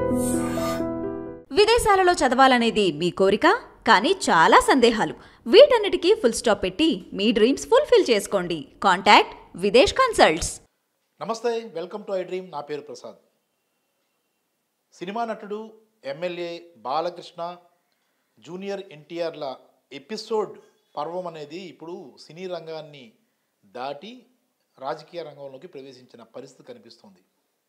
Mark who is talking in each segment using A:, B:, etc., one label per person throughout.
A: విదేశాలలో చదవాలనేది మీ కోరిక కానీ చాలా సందేహాలు వీటన్నిటికీ ఫుల్ స్టాప్ పెట్టి మీ డ్రీమ్స్ ఫుల్ఫిల్ చేసుకోండి కాంటాక్ట్ విదేశ్ కన్సల్ట్స్
B: నమస్తే వెల్కమ్ టు ఐ డ్రీమ్ నా పేరు ప్రసాద్ సినిమా నటుడు ఎమ్మెల్యే బాలకృష్ణ జూనియర్ ఎన్టీఆర్ల ఎపిసోడ్ పర్వం అనేది ఇప్పుడు సినీ రంగాన్ని దాటి రాజకీయ రంగంలోకి ప్రవేశించిన పరిస్థితి కనిపిస్తుంది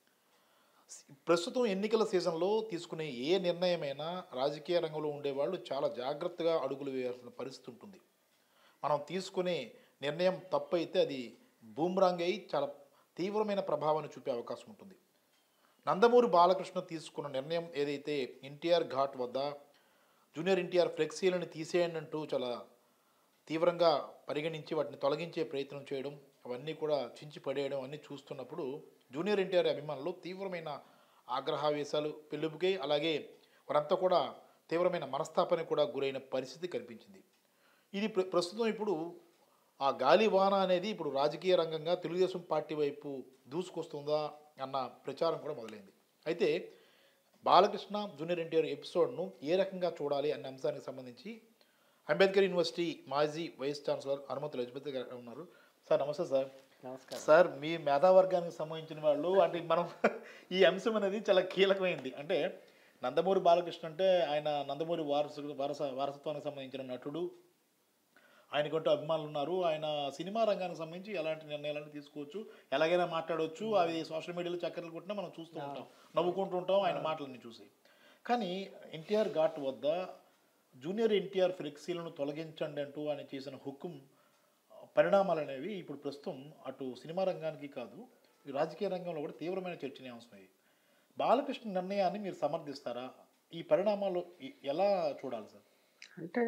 B: ప్రస్తుతం ఎన్నికల సీజన్లో తీసుకునే ఏ నిర్ణయమైనా రాజకీయ రంగంలో ఉండేవాళ్ళు చాలా జాగ్రత్తగా అడుగులు వేయాల్సిన పరిస్థితి ఉంటుంది మనం తీసుకునే నిర్ణయం తప్పు అయితే అది బూమ్రాంగ్ అయి చాలా తీవ్రమైన ప్రభావాన్ని చూపే అవకాశం ఉంటుంది నందమూరి బాలకృష్ణ తీసుకున్న నిర్ణయం ఏదైతే ఎన్టీఆర్ ఘాట్ వద్ద జూనియర్ ఎన్టీఆర్ ఫ్లెక్సీలను తీసేయండి అంటూ చాలా తీవ్రంగా పరిగణించి వాటిని తొలగించే ప్రయత్నం చేయడం అవన్నీ కూడా చించి పడేయడం అన్నీ చూస్తున్నప్పుడు జూనియర్ ఎన్టీఆర్ అభిమానులు తీవ్రమైన ఆగ్రహావేశాలు పెళ్ళుబుకై అలాగే వారంతా కూడా తీవ్రమైన మనస్తాపానికి కూడా గురైన పరిస్థితి కనిపించింది ఇది ప్ర- ప్రస్తుతం ఇప్పుడు ఆ గాలి వాన అనేది ఇప్పుడు రాజకీయ రంగంగా తెలుగుదేశం పార్టీ వైపు దూసుకొస్తుందా అన్న ప్రచారం కూడా మొదలైంది అయితే బాలకృష్ణ జూనియర్ ఎన్టీఆర్ ఎపిసోడ్ను ఏ రకంగా చూడాలి అనే అంశానికి సంబంధించి అంబేద్కర్ యూనివర్సిటీ మాజీ వైస్ ఛాన్సలర్ హనుమంతు లజపతి గారు ఉన్నారు సార్ నమస్తే సార్
C: నమస్కారం
B: సార్ మీ మేధావర్గానికి సంబంధించిన వాళ్ళు అంటే మనం ఈ అంశం అనేది చాలా కీలకమైంది అంటే నందమూరి బాలకృష్ణ అంటే ఆయన నందమూరి వారసు వారస వారసత్వానికి సంబంధించిన నటుడు ఆయనకంటూ అభిమానులు ఉన్నారు ఆయన సినిమా రంగానికి సంబంధించి ఎలాంటి నిర్ణయాలను తీసుకోవచ్చు ఎలాగైనా మాట్లాడవచ్చు అవి సోషల్ మీడియాలో చక్కర్లు కొట్టినా మనం చూస్తూ ఉంటాం నవ్వుకుంటూ ఉంటాం ఆయన మాటలన్నీ చూసి కానీ ఎన్టీఆర్ ఘాట్ వద్ద జూనియర్ ఎన్టీఆర్ ఫ్లెక్సీలను తొలగించండి అంటూ ఆయన చేసిన హుకుం పరిణామాలు అనేవి ఇప్పుడు ప్రస్తుతం అటు సినిమా రంగానికి కాదు ఈ రాజకీయ రంగంలో కూడా తీవ్రమైన చర్చనీయాంశమయ్యాయి బాలకృష్ణ నిర్ణయాన్ని మీరు సమర్థిస్తారా ఈ పరిణామాలు ఎ- ఎలా చూడాలి సార్
C: అంటే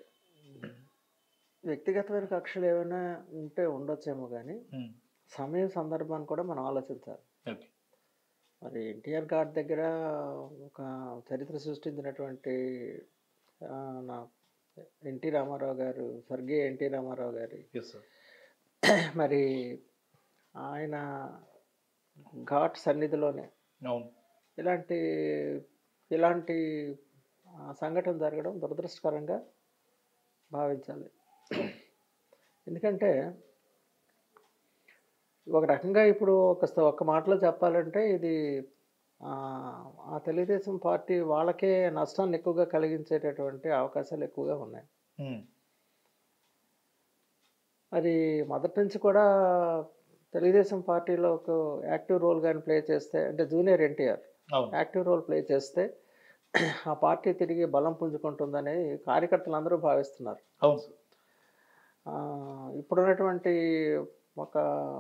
C: వ్యక్తిగతమైన కక్షలు ఏమైనా ఉంటే ఉండొచ్చేమో కానీ సమయం సందర్భాన్ని కూడా మనం ఆలోచించాలి
B: ఓకే
C: మరి ఎన్టీఆర్ ఘాట్ దగ్గర ఒక చరిత్ర సృష్టించినటువంటి ఆ, నా ఎన్టీ రామారావు గారు స్వర్గీయ ఎన్టీ రామారావు గారి
B: ఎస్ సార్
C: మరి ఆయన ఘాట్ సన్నిధిలోనే
B: అవును
C: ఇలాంటి ఇలాంటి ఆ, సంఘటన జరగడం దురదృష్టకరంగా భావించాలి ఎందుకంటే ఒక రకంగా ఇప్పుడు ఒక స- ఒక మాటలో చెప్పాలంటే ఇది ఆ, ఆ తెలుగుదేశం పార్టీ వాళ్ళకే నష్టాన్ని ఎక్కువగా కలిగించేటటువంటి అవకాశాలు ఎక్కువగా ఉన్నాయి
B: ఉమ్.
C: మరి మొదటి నుంచి కూడా తెలుగుదేశం పార్టీలో ఒక యాక్టివ్ రోల్ కానీ ప్లే చేస్తే అంటే జూనియర్ ఎన్టీఆర్
B: అవును
C: యాక్టివ్ రోల్ ప్లే చేస్తే ఆ పార్టీ తిరిగి బలం పుంజుకుంటుందని కార్యకర్తలు అందరూ భావిస్తున్నారు
B: అవును సార్
C: ఆ, ఇప్పుడున్నటువంటి ఒక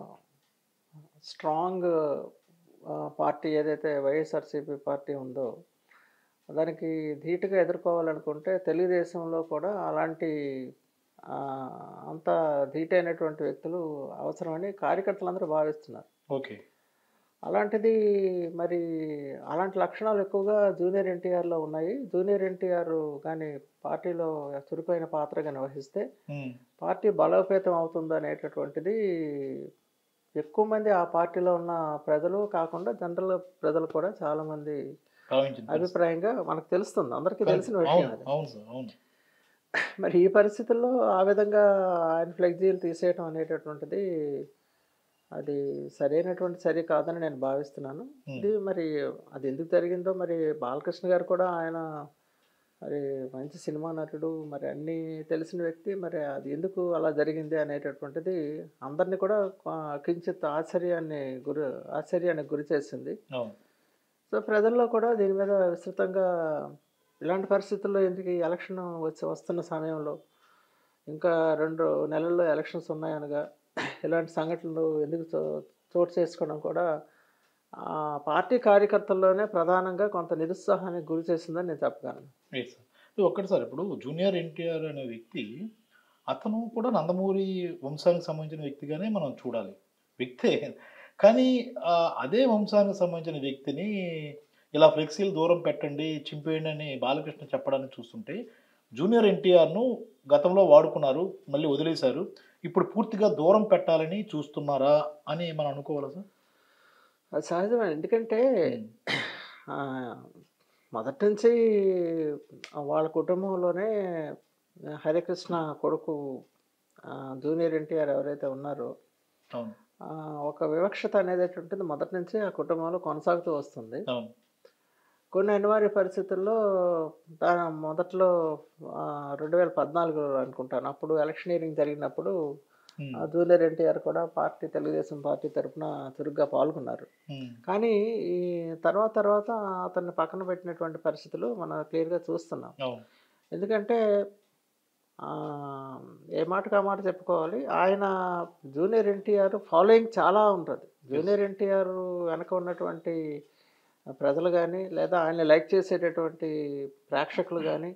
C: స్ట్రాంగ్ ఆ, పార్టీ ఏదైతే వైఎస్ఆర్సీపీ పార్టీ ఉందో దానికి ధీటుగా ఎదుర్కోవాలనుకుంటే తెలుగుదేశంలో కూడా అలాంటి ఆ, అంత ధీటైనటువంటి వ్యక్తులు అవసరమని కార్యకర్తలందరూ భావిస్తున్నారు
B: ఓకే
C: అలాంటిది మరి అలాంటి లక్షణాలు ఎక్కువగా జూనియర్ ఎన్టీఆర్లో ఉన్నాయి జూనియర్ ఎన్టీఆర్ కానీ పార్టీలో చురుకైన పాత్ర కానీ వహిస్తే
B: ఉమ్.
C: పార్టీ బలోపేతం అవుతుంది అనేటటువంటిది ఎక్కువ మంది ఆ పార్టీలో ఉన్న ప్రజలు కాకుండా జనరల్ ప్రజలు కూడా చాలా మంది
B: భావించింది
C: అభిప్రాయంగా మనకు తెలుస్తుంది అందరికీ తెలిసిన విషయం
B: అవును
C: అది
B: అవును సార్ అవును
C: మరి ఈ పరిస్థితుల్లో ఆ విధంగా ఆయన ఫ్లెక్సీలు తీసేయటం అనేటటువంటిది అది సరైనటువంటి చర్య కాదని నేను భావిస్తున్నాను ఇది మరి అది ఎందుకు జరిగిందో మరి బాలకృష్ణ గారు కూడా ఆయన మరి మంచి సినిమా నటుడు మరి అన్నీ తెలిసిన వ్యక్తి మరి అది ఎందుకు అలా జరిగింది అనేటటువంటిది అందరినీ కూడా ఆ, కించిత్ ఆశ్చర్యాన్ని గురి ఆశ్చర్యానికి గురి చేసింది
B: అవును
C: సో ప్రజల్లో కూడా దీని మీద విస్తృతంగా ఇలాంటి పరిస్థితుల్లో ఎందుకు ఈ ఎలక్షన్ వచ్చి వస్తున్న సమయంలో ఇంకా రెండు నెలల్లో ఎలక్షన్స్ ఉన్నాయనగా ఇలాంటి సంఘటనలు ఎందుకు చో- చోటు చేసుకోవడం కూడా ఆ పార్టీ కార్యకర్తల్లోనే ప్రధానంగా కొంత నిరుత్సాహానికి గురి చేసిందని నేను చెప్పగలను
B: రైట్ సార్ ఇది ఒక్కటి సార్ ఇప్పుడు జూనియర్ ఎన్టీఆర్ అనే వ్యక్తి అతను కూడా నందమూరి వంశానికి సంబంధించిన వ్యక్తిగానే మనం చూడాలి వ్యక్తే కానీ ఆ, అదే వంశానికి సంబంధించిన వ్యక్తిని ఇలా ఫ్లెక్సీలు దూరం పెట్టండి చింపేయండి అని బాలకృష్ణ చెప్పడానికి చూస్తుంటే జూనియర్ ఎన్టీఆర్ను గతంలో వాడుకున్నారు మళ్ళీ వదిలేశారు ఇప్పుడు పూర్తిగా దూరం పెట్టాలని చూస్తున్నారా అని మనం అనుకోవాలా సార్
C: అది సహజమే ఎందుకంటే ఆ, మొదటి నుంచి వాళ్ళ కుటుంబంలోనే హరికృష్ణ కొడుకు ఆ, జూనియర్ ఎన్టీఆర్ ఎవరైతే ఉన్నారో
B: అవును
C: ఆ, ఒక వివక్షత అనేది ఉంటుంది మొదటి నుంచి ఆ కుటుంబంలో కొనసాగుతూ వస్తుంది
B: అవును
C: కొన్ని అనివార్య పరిస్థితుల్లో దా- మొదట్లో రెండు వేల పద్నాలుగు అనుకుంటాను అప్పుడు ఎలక్షనీరింగ్ జరిగినప్పుడు
B: ఉమ్,
C: ఆ జూనియర్ ఎన్టీఆర్ కూడా పార్టీ తెలుగుదేశం పార్టీ తరఫున చురుగ్గా పాల్గొన్నారు
B: ఉమ్,
C: కానీ ఈ తర్వాత తర్వాత అతన్ని పక్కన పెట్టినటువంటి పరిస్థితులు మనం క్లియర్గా చూస్తున్నాం
B: అవును
C: ఎందుకంటే ఆ, ఏ మాటకు ఆ మాట చెప్పుకోవాలి ఆయన జూనియర్ ఎన్టీఆర్ ఫాలోయింగ్ చాలా ఉంటుంది జూనియర్ ఎన్టీఆర్ వెనక ఉన్నటువంటి ప్రజలు కానీ లేదా ఆయన్ని లైక్ చేసేటటువంటి ప్రేక్షకులు కానీ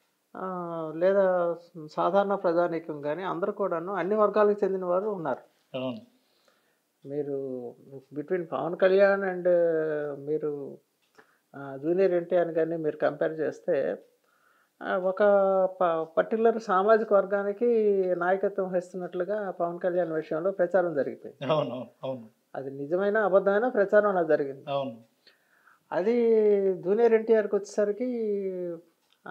C: లేదా సాధారణ ప్రజానీకం కానీ అందరూ కూడాను అన్ని వర్గాలకు చెందిన వారు ఉన్నారు
B: అవును
C: మీరు బిట్వీన్ పవన్ కళ్యాణ్ అండ్ మీరు ఆ, జూనియర్ ఎన్టీఆర్ కానీ మీరు కంపేర్ చేస్తే ఆ, ఒక పర్టికులర్ సామాజిక వర్గానికి నాయకత్వం వహిస్తున్నట్లుగా పవన్ కళ్యాణ్ విషయంలో ప్రచారం జరిగిపోయింది
B: అవును అవును అవును
C: అది నిజమైన అబద్ధమైన ప్రచారం అలా జరిగింది
B: అవును
C: అది జూనియర్ ఎన్టీఆర్కి వచ్చేసరికి ఆ,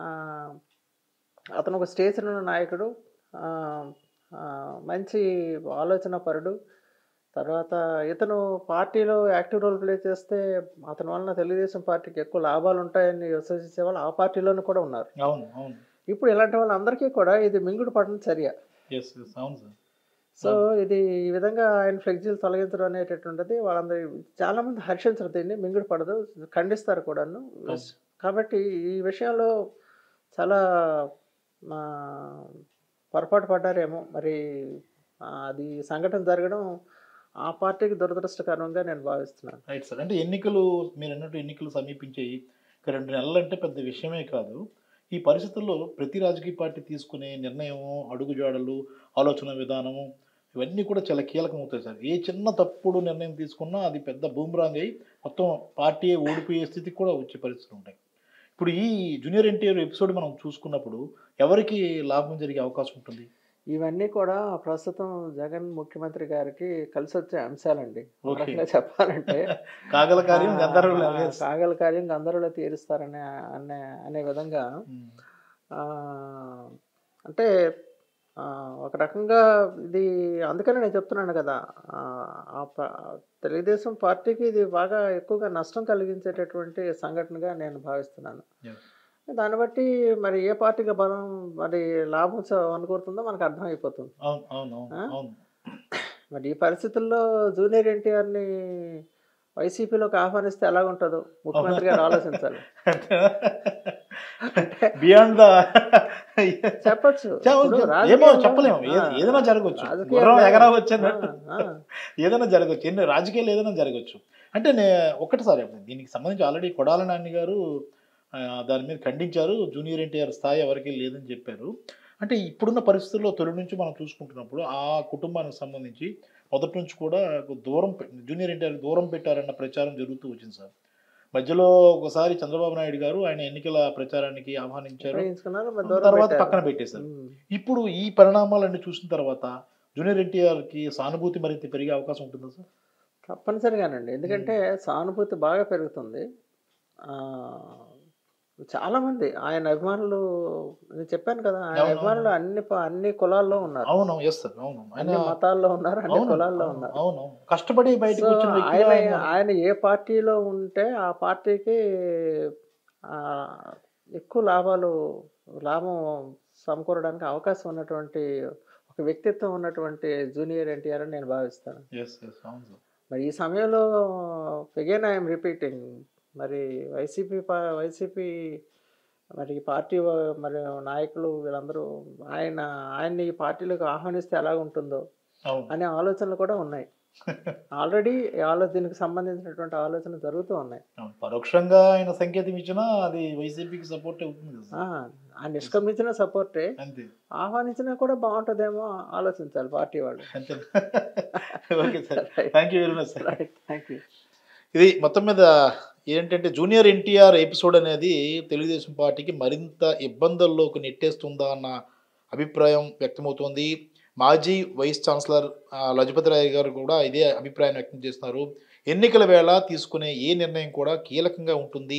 C: అతను ఒక స్టేజ్ ఉన్న నాయకుడు ఆ, ఆ, మంచి ఆలోచన పరుడు తర్వాత ఇతను పార్టీలో యాక్టివ్ రోల్ ప్లే చేస్తే అతని వలన తెలుగుదేశం పార్టీకి ఎక్కువ లాభాలు ఉంటాయని విశ్వసించే వాళ్ళు ఆ పార్టీలోనూ కూడా ఉన్నారు
B: అవును అవును
C: ఇప్పుడు ఇలాంటి వాళ్ళందరికీ కూడా ఇది మింగుడు పడిన చర్య
B: ఎస్ ఎస్ అవును సార్
C: సో ఇది ఈ విధంగా ఆయన ఫ్లెక్సీలు తొలగించడం అనేటటువంటిది వాళ్ళందరి చాలామంది హర్షించరు దీన్ని మింగుడు పడదు ఖండిస్తారు కూడాను కాబట్టి ఈ విషయంలో చాలా ఆ, పొరపాటు పడ్డారేమో మరి ఆ, అది సంఘటన జరగడం ఆ పార్టీకి దురదృష్టకరంగా నేను భావిస్తున్నాను
B: రైట్ సార్ అంటే ఎన్నికలు మీరు అన్నట్టు ఎన్నికలు సమీపించాయి ఇక రెండు నెలలు అంటే పెద్ద విషయమే కాదు ఈ పరిస్థితుల్లో ప్రతి రాజకీయ పార్టీ తీసుకునే నిర్ణయము అడుగుజాడలు ఆలోచన విధానము ఇవన్నీ కూడా చాలా కీలకం అవుతాయి సార్ ఏ చిన్న తప్పుడు నిర్ణయం తీసుకున్నా అది పెద్ద బూమ్రాంగ్ అయ్యి మొత్తం పార్టీ ఓడిపోయే స్థితికి కూడా వచ్చే పరిస్థితులు ఉంటాయి ఇప్పుడు ఈ జూనియర్ ఎన్టీఆర్ ఎపిసోడ్ మనం చూసుకున్నప్పుడు ఎవరికి లాభం జరిగే అవకాశం ఉంటుంది
C: ఇవన్నీ కూడా ప్రస్తుతం జగన్ ముఖ్యమంత్రి గారికి కలిసి వచ్చే అంశాలండి
B: ఓకే.
C: మరొకలా చెప్పాలంటే
B: కాగల కార్యం
C: ఆ,
B: గందరగోళం
C: ఆ,
B: లేదు.
C: కాగల కార్యం గందరగోళ తీరుస్తారనే అనే అనే విధంగా
B: ఉమ్.
C: ఆ, అంటే ఆ, ఒక రకంగా ఇది అందుకనే నేను చెప్తున్నాను కదా ఆ, ఆ ప- తెలుగుదేశం పార్టీకి ఇది బాగా ఎక్కువగా నష్టం కలిగించేటటువంటి సంఘటనగా నేను భావిస్తున్నాను
B: Yeah.
C: దాన్ని బట్టి మరి ఏ పార్టీకి బలం మరి లాభం చ- అనుకూరుతుందో మనకు అర్థమైపోతుంది
B: అవును అవును అవును
C: ఆ?
B: అవును
C: మరి ఈ పరిస్థితుల్లో జూనియర్ ఎన్టీఆర్ని వైసీపీలోకి ఆహ్వానిస్తే ఎలా ఉంటుందో ముఖ్యమంత్రి గారు ఆలోచించాలి
B: బియాండ్ ద
C: చెప్పచ్చు
B: చెప్ప-
C: ఇప్పుడు
B: ఏమో
C: రాజకీయాల్లో-
B: చెప్పలేము ఏ-
C: ఆ,
B: ఏదైనా జరగవచ్చు
C: రాజకీయాల్లో-
B: గుర్రం ఎగరవచ్చు అన్నట్టు
C: ఆ, ఆ.
B: ఏదైనా జరగచ్చు ఎన్ని రాజకీయాలు ఏదైనా జరగచ్చు అంటే నే ఒకటి సార్ దీనికి సంబంధించి ఆల్రెడీ కొడాల నాని గారు ఆ, దాని మీద ఖండించారు జూనియర్ ఎన్టీఆర్ స్థాయి ఎవరికి లేదని చెప్పారు అంటే ఇప్పుడున్న పరిస్థితుల్లో తొలి నుంచి మనం చూసుకుంటున్నప్పుడు ఆ కుటుంబానికి సంబంధించి మొదటి నుంచి కూడా దూరం పె- జూనియర్ ఎన్టీఆర్ దూరం పెట్టారన్న ప్రచారం జరుగుతూ వచ్చింది సార్ మధ్యలో ఒకసారి చంద్రబాబు నాయుడు గారు ఆయన ఎన్నికల ప్రచారానికి ఆహ్వానించారు
C: ఉపయోగించుకున్నారు మరి దూరం
B: తర్వాత
C: పెట్టారు.
B: పక్కన పెట్టేశారు
C: ఉమ్.
B: ఇప్పుడు ఈ పరిణామాలన్నీ చూసిన తర్వాత జూనియర్ ఎన్టీఆర్ కి సానుభూతి మరింత పెరిగే అవకాశం ఉంటుందా సార్
C: తప్పనిసరిగానండి ఎందుకంటే సానుభూతి బాగా పెరుగుతుంది ఆ, చాలా మంది ఆయన అభిమానులు నేను చెప్పాను కదా ఆయన
B: అవును,
C: అభిమానులు అన్ని ప- అన్ని కులాల్లో ఉన్నారు
B: అవును ఎస్ సార్ అవును ఆయన
C: అన్ని మతాల్లో ఉన్నారు అన్ని
B: అవును,
C: కులాల్లో
B: అవును,
C: ఉన్నారు
B: అవును అవును. కష్టపడి బయటకు
C: సో
B: వచ్చిన వ్యక్తిగా
C: ఆయన
B: ఆయన-
C: ఆయన ఏ పార్టీలో ఉంటే ఆ పార్టీకి ఆ, ఎక్కువ లాభాలు లాభం సమకూరడానికి అవకాశం ఉన్నటువంటి ఒక వ్యక్తిత్వం ఉన్నటువంటి జూనియర్ ఎన్టీఆర్ అని నేను భావిస్తాను
B: Yes, yes, అవును సార్.
C: మరి ఈ సమయంలో అగైన్ ఐఎమ్ రిపీటింగ్ మరి వైసీపీ పా వైసీపీ మరి ఈ పార్టీ వా- మరి నాయకులు వీళ్ళందరూ ఆయన ఆయన్ని ఈ పార్టీలోకి ఆహ్వానిస్తే ఎలా ఉంటుందో
B: అవును
C: అనే ఆలోచనలు కూడా ఉన్నాయి ఆల్రెడీ ఆలో దీనికి సంబంధించినటువంటి ఆలోచన జరుగుతూ ఉన్నాయి
B: అవును. పరోక్షంగా ఆయన సంకేతం ఇచ్చినా అది వైసీపీకి సపోర్ట్ అవుతుంది కదా
C: ఆ,
B: సార్.
C: ఆ నిష్క్రమించిన సపోర్టే
B: అంతే
C: ఆహ్వానించినా కూడా బాగుంటుందేమో ఆలోచించాలి పార్టీ వాళ్ళు
B: అంతే okay sir thank you very much sir
C: thank you
B: ఇది మొత్తం మీద ఏంటంటే జూనియర్ ఎన్టీఆర్ ఎపిసోడ్ అనేది తెలుగుదేశం పార్టీకి మరింత ఇబ్బందుల్లోకి నెట్టేస్తుందా అన్న అభిప్రాయం వ్యక్తమవుతోంది మాజీ వైస్ ఛాన్సలర్ ఆ, లజపతి రాయ్ గారు కూడా ఇదే అభిప్రాయం వ్యక్తం చేస్తున్నారు ఎన్నికల వేళ తీసుకునే ఏ నిర్ణయం కూడా కీలకంగా ఉంటుంది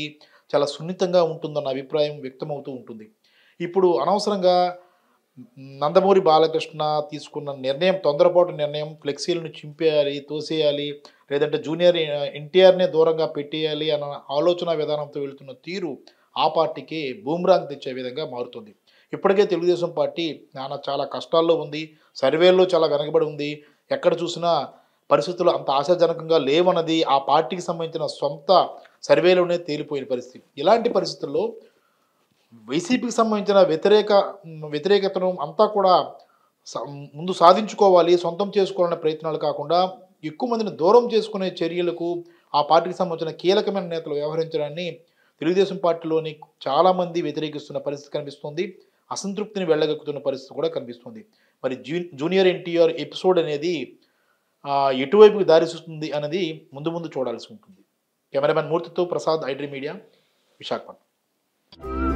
B: చాలా సున్నితంగా ఉంటుందన్న అభిప్రాయం వ్యక్తమవుతూ ఉంటుంది ఇప్పుడు అనవసరంగా నందమూరి బాలకృష్ణ తీసుకున్న నిర్ణయం తొందరపాటు నిర్ణయం ఫ్లెక్సీలను చింపేయాలి తోసేయాలి లేదంటే జూనియర్ ఎన్టీఆర్నే దూరంగా పెట్టేయాలి అన్న ఆలోచన విధానంతో వెళ్తున్న తీరు ఆ పార్టీకి బూమ్రాంగ్ తెచ్చే విధంగా మారుతుంది ఇప్పటికే తెలుగుదేశం పార్టీ నాన్న చాలా కష్టాల్లో ఉంది సర్వేల్లో చాలా వెనకబడి ఉంది ఎక్కడ చూసినా పరిస్థితులు అంత ఆశాజనకంగా లేవన్నది ఆ పార్టీకి సంబంధించిన సొంత సర్వేలోనే తేలిపోయిన పరిస్థితి ఇలాంటి పరిస్థితుల్లో వైసీపీకి సంబంధించిన వ్యతిరేక వ్యతిరేకతను అంతా కూడా స- ముందు సాధించుకోవాలి సొంతం చేసుకోవాలనే ప్రయత్నాలు కాకుండా ఎక్కువ మందిని దూరం చేసుకునే చర్యలకు ఆ పార్టీకి సంబంధించిన కీలకమైన నేతలు వ్యవహరించడాన్ని తెలుగుదేశం పార్టీలోని చాలామంది వ్యతిరేకిస్తున్న పరిస్థితి కనిపిస్తుంది అసంతృప్తిని వెళ్ళగక్కుతున్న పరిస్థితి కూడా కనిపిస్తుంది మరి జూ జూనియర్ ఎన్టీఆర్ ఎపిసోడ్ అనేది ఆ, ఎటువైపుకి దారిస్తుంది అనేది ముందు ముందు చూడాల్సి ఉంటుంది కెమెరామెన్ మూర్తితో ప్రసాద్ ఐడ్రీ మీడియా విశాఖపట్నం